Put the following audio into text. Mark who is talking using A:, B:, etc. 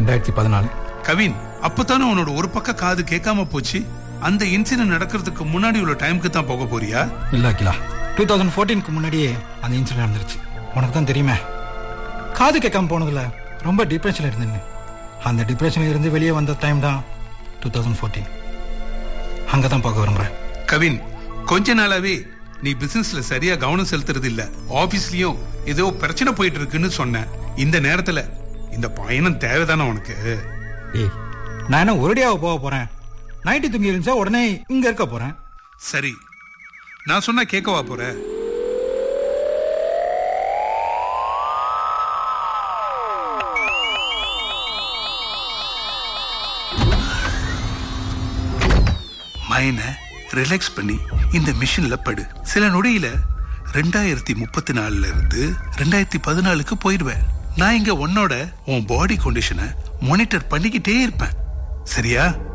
A: ரெண்டாயிரத்தி பதினாலு
B: கவின் அப்பதானே உன்னோட ஒரு பக்க காது கேட்காம போச்சு அந்த இன்சிடென்ட் நடக்கிறதுக்கு முன்னாடி உள்ள டைமுக்கு தான் போக போறியா
A: இல்ல அகிலா டூ தௌசண்ட் ஃபோர்டீனுக்கு முன்னாடியே அந்த இன்சிடென்ட் நடந்துருச்சு உனக்கு தான் தெரியுமே காது கேட்காம போனதுல ரொம்ப டிப்ரெஷன்ல இருந்தேன்னு அந்த டிப்ரெஷன்ல இருந்து வெளியே வந்த டைம் தான் டூ தௌசண்ட் ஃபோர்டீன் அங்கே தான் பார்க்க விரும்புகிறேன்
B: கவின் கொஞ்ச நாளாவே நீ பிசினஸ்ல சரியா கவனம் செலுத்துறது இல்ல ஆபீஸ்லயும் ஏதோ பிரச்சனை போயிட்டு இருக்குன்னு சொன்ன இந்த நேரத்துல இந்த பயணம் தேவைதானே உனக்கு
A: ஏய் நான் என்ன ஒரேடியாக போக போகிறேன் நைட்டு தூங்கி இருந்துச்சா உடனே இங்கே இருக்க போகிறேன்
B: சரி நான் சொன்னா கேட்கவா போற மைன ரிலாக்ஸ் பண்ணி இந்த மிஷின்ல படு சில நொடியில ரெண்டாயிரத்தி முப்பத்தி நாலுல இருந்து ரெண்டாயிரத்தி பதினாலுக்கு போயிடுவேன் நான் இங்க உன்னோட உன் பாடி கண்டிஷனை மானிட்டர் பண்ணிக்கிட்டே இருப்பேன் சரியா